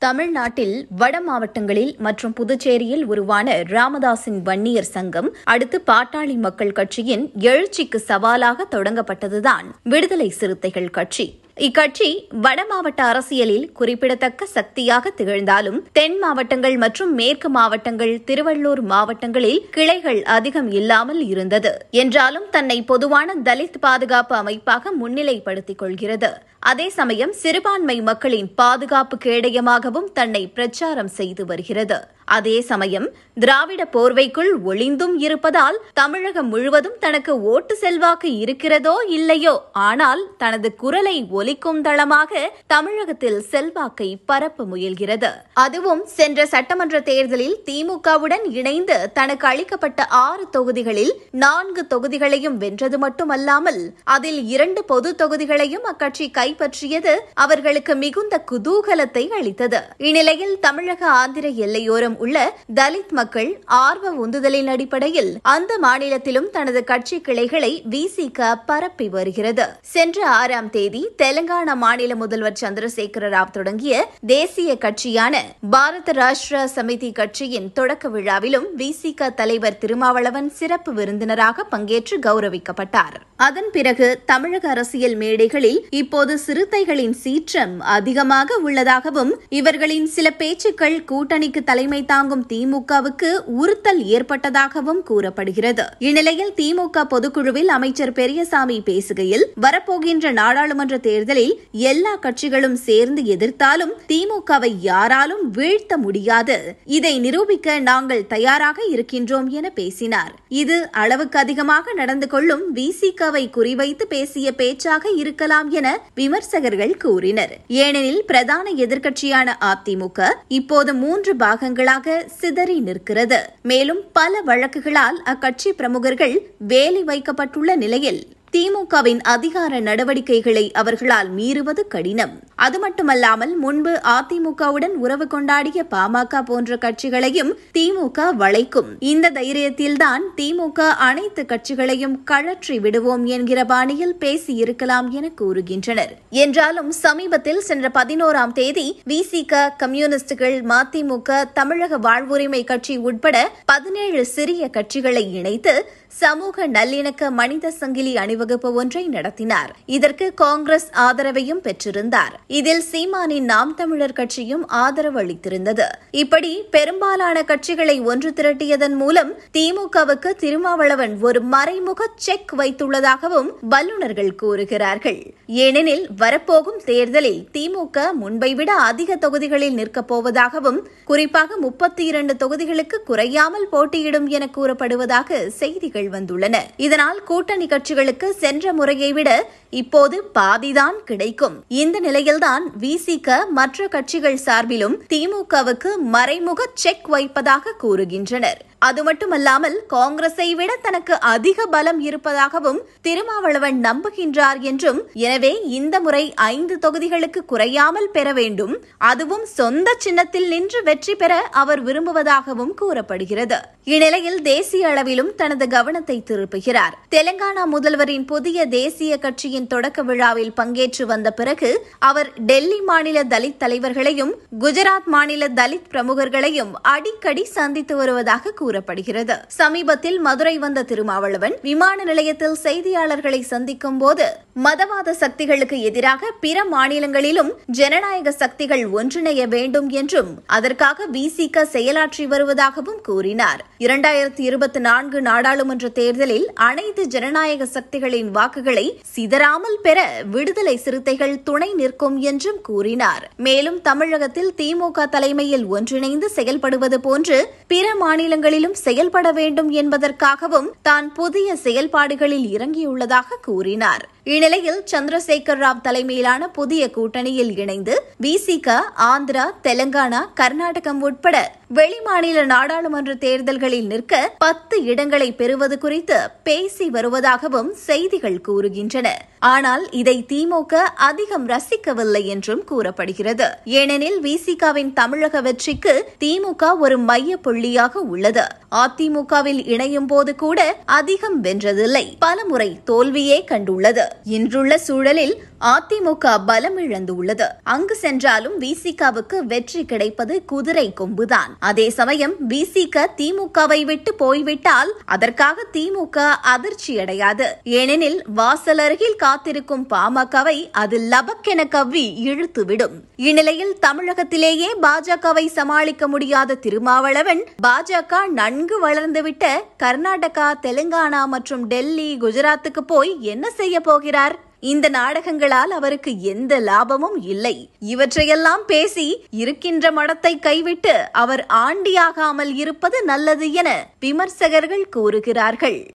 தமிழ்நாட்டில் வட மாவட்டங்களில் மற்றும் புதுச்சேரியில் உருவான ராமதாசின் வன்னியர் சங்கம் அடுத்து பாட்டாளி மக்கள் கட்சியின் எழுச்சிக்கு சவாலாக தொடங்கப்பட்டதுதான் விடுதலை சிறுத்தைகள் கட்சி இக்கட்சி வட மாவட்ட அரசியலில் குறிப்பிடத்தக்க சக்தியாக திகழ்ந்தாலும் தென் மாவட்டங்கள் மற்றும் மேற்கு மாவட்டங்கள் திருவள்ளூர் மாவட்டங்களில் கிளைகள் அதிகம் இல்லாமல் இருந்தது என்றாலும் தன்னை பொதுவான தலித் பாதுகாப்பு அமைப்பாக முன்னிலைப்படுத்திக் கொள்கிறது அதே சமயம் சிறுபான்மை மக்களின் பாதுகாப்பு கேடயமாகவும் தன்னை பிரச்சாரம் செய்து வருகிறது அதே சமயம் திராவிட போர்வைக்குள் ஒளிந்தும் இருப்பதால் தமிழகம் முழுவதும் தனக்கு ஓட்டு செல்வாக்கு இருக்கிறதோ இல்லையோ ஆனால் தனது குரலை ஒலிக்கும் தளமாக தமிழகத்தில் செல்வாக்கை பரப்ப முயல்கிறது அதுவும் சென்ற சட்டமன்ற தேர்தலில் திமுகவுடன் இணைந்து தனக்கு அளிக்கப்பட்ட ஆறு தொகுதிகளில் நான்கு தொகுதிகளையும் வென்றது மட்டுமல்லாமல் அதில் இரண்டு பொது தொகுதிகளையும் அக்கட்சி கைப்பற்றியது அவர்களுக்கு மிகுந்த குதூகலத்தை அளித்தது இந்நிலையில் தமிழக ஆந்திர எல்லையோரம் உள்ள தலித் மக்கள் ஆர்வ உந்துதலின் அடிப்படையில் அந்த மாநிலத்திலும் தனது கட்சி கிளைகளை விசிக பரப்பி வருகிறது சென்ற ஆறாம் தேதி தெலங்கானா மாநில முதல்வர் சந்திரசேகர ராவ் தொடங்கிய தேசிய கட்சியான பாரத ராஷ்டிர சமிதி கட்சியின் தொடக்க விழாவிலும் விசிக தலைவர் திருமாவளவன் சிறப்பு விருந்தினராக பங்கேற்று கௌரவிக்கப்பட்டார் அதன் பிறகு தமிழக அரசியல் மேடைகளில் இப்போது சிறுத்தைகளின் சீற்றம் அதிகமாக உள்ளதாகவும் இவர்களின் சில பேச்சுக்கள் கூட்டணிக்கு தலைமை தாங்கும் திமுகவுக்கு உறுத்தல் ஏற்பட்டதாகவும் கூறப்படுகிறது இந்நிலையில் திமுக பொதுக்குழுவில் அமைச்சர் பெரியசாமி பேசுகையில் வரப்போகின்ற நாடாளுமன்ற தேர்தலில் எல்லா கட்சிகளும் சேர்ந்து எதிர்த்தாலும் திமுகவை யாராலும் வீழ்த்த முடியாது இதை நிரூபிக்க நாங்கள் தயாராக இருக்கின்றோம் என பேசினார் இது அளவுக்கு அதிகமாக நடந்து கொள்ளும் விசிகவை குறிவைத்து பேசிய பேச்சாக இருக்கலாம் என விமர்சகர்கள் கூறினர் ஏனெனில் பிரதான எதிர்க்கட்சியான அதிமுக இப்போது மூன்று பாகங்களாக சிதறி நிற்கிறது மேலும் பல வழக்குகளால் அக்கட்சி பிரமுகர்கள் வேலை வைக்கப்பட்டுள்ள நிலையில் திமுகவின் அதிகார நடவடிக்கைகளை அவர்களால் மீறுவது கடினம் அது மட்டுமல்லாமல் முன்பு அதிமுகவுடன் உறவு கொண்டாடிய பாமக போன்ற கட்சிகளையும் திமுக வளைக்கும் இந்த தைரியத்தில்தான் திமுக அனைத்து கட்சிகளையும் கழற்றி விடுவோம் என்கிற பாணியில் பேசியிருக்கலாம் என கூறுகின்றனர் என்றாலும் சமீபத்தில் சென்ற பதினோராம் தேதி விசிக கம்யூனிஸ்டுகள் மதிமுக தமிழக வாழ்வுரிமை கட்சி உட்பட பதினேழு சிறிய கட்சிகளை இணைத்து சமூக நல்லிணக்க மனித சங்கிலி அணிவகுப்பு ஒன்றை நடத்தினார் இதற்கு காங்கிரஸ் ஆதரவையும் பெற்றிருந்தார் இதில் சீமானின் நாம் தமிழர் கட்சியும் ஆதரவு அளித்திருந்தது இப்படி பெரும்பாலான கட்சிகளை ஒன்று திரட்டியதன் மூலம் திமுகவுக்கு திருமாவளவன் ஒரு மறைமுக செக் வைத்துள்ளதாகவும் வல்லுநர்கள் கூறுகிறார்கள் ஏனெனில் வரப்போகும் தேர்தலில் திமுக முன்பை விட அதிக தொகுதிகளில் நிற்கப் போவதாகவும் குறிப்பாக முப்பத்தி இரண்டு தொகுதிகளுக்கு குறையாமல் போட்டியிடும் என கூறப்படுவதாக செய்திகள் வந்துள்ளன இதனால் கூட்டணி கட்சிகளுக்கு சென்ற முறையை விட இப்போது பாதிதான் கிடைக்கும் இந்த நிலையில்தான் விசிக மற்ற கட்சிகள் சார்பிலும் திமுகவுக்கு மறைமுக செக் வைப்பதாக கூறுகின்றனர் அது மட்டுமல்லாமல் காங்கிரஸை விட தனக்கு அதிக பலம் இருப்பதாகவும் திருமாவளவன் நம்புகின்றார் என்றும் எனவே இந்த முறை ஐந்து தொகுதிகளுக்கு குறையாமல் பெற வேண்டும் அதுவும் சொந்த சின்னத்தில் நின்று வெற்றி பெற அவர் விரும்புவதாகவும் கூறப்படுகிறது இந்நிலையில் தேசிய அளவிலும் தனது கவனத்தை திருப்புகிறார் தெலங்கானா முதல்வரின் புதிய தேசிய கட்சியின் தொடக்க விழாவில் பங்கேற்று வந்த பிறகு அவர் டெல்லி மாநில தலித் தலைவர்களையும் குஜராத் மாநில தலித் பிரமுகர்களையும் அடிக்கடி சந்தித்து வருவதாக கூறப்படுகிறது சமீபத்தில் மதுரை வந்த திருமாவளவன் விமான நிலையத்தில் செய்தியாளர்களை சந்திக்கும் போது மதவாத சக்திகளுக்கு எதிராக பிற மாநிலங்களிலும் ஜனநாயக சக்திகள் ஒன்றிணைய வேண்டும் என்றும் அதற்காக விசிக செயலாற்றி வருவதாகவும் கூறினார் இரண்டாயிரத்தி இருபத்தி நான்கு நாடாளுமன்ற தேர்தலில் அனைத்து ஜனநாயக சக்திகளின் வாக்குகளை சிதறாமல் பெற விடுதலை சிறுத்தைகள் துணை நிற்கும் என்றும் கூறினார் மேலும் தமிழகத்தில் திமுக தலைமையில் ஒன்றிணைந்து செயல்படுவது போன்று பிற மாநிலங்களிலும் செயல்பட வேண்டும் என்பதற்காகவும் தான் புதிய செயல்பாடுகளில் இறங்கியுள்ளதாக கூறினார் இந்நிலையில் சந்திரசேகர் ராவ் தலைமையிலான புதிய கூட்டணியில் இணைந்து விசிக ஆந்திரா தெலங்கானா கர்நாடகம் உட்பட வெளிமாநில நாடாளுமன்ற தேர்தல்களில் நிற்க பத்து இடங்களை பெறுவது குறித்து பேசி வருவதாகவும் செய்திகள் கூறுகின்றன ஆனால் இதை திமுக அதிகம் ரசிக்கவில்லை என்றும் கூறப்படுகிறது ஏனெனில் விசிகாவின் தமிழக வெற்றிக்கு திமுக ஒரு மைய புள்ளியாக உள்ளது அதிமுகவில் இணையும் போது கூட அதிகம் வென்றதில்லை பலமுறை தோல்வியே கண்டுள்ளது இன்றுள்ள சூழலில் அதிமுக பலம் இழந்துள்ளது அங்கு சென்றாலும் விசிகாவுக்கு வெற்றி கிடைப்பது குதிரை கொம்புதான் அதே சமயம் விசிக திமுகவை விட்டு போய்விட்டால் அதற்காக திமுக அதிர்ச்சியடையாது ஏனெனில் வாசல் அருகில் காத்திருக்கும் பாமகவை அது லபக்கென கவ்வி இழுத்துவிடும் இந்நிலையில் தமிழகத்திலேயே பாஜகவை சமாளிக்க முடியாத திருமாவளவன் பாஜக நன்கு வளர்ந்துவிட்ட கர்நாடகா தெலுங்கானா மற்றும் டெல்லி குஜராத்துக்கு போய் என்ன செய்ய போகிறார் இந்த நாடகங்களால் அவருக்கு எந்த லாபமும் இல்லை இவற்றையெல்லாம் பேசி இருக்கின்ற மடத்தை கைவிட்டு அவர் ஆண்டியாகாமல் இருப்பது நல்லது என விமர்சகர்கள் கூறுகிறார்கள்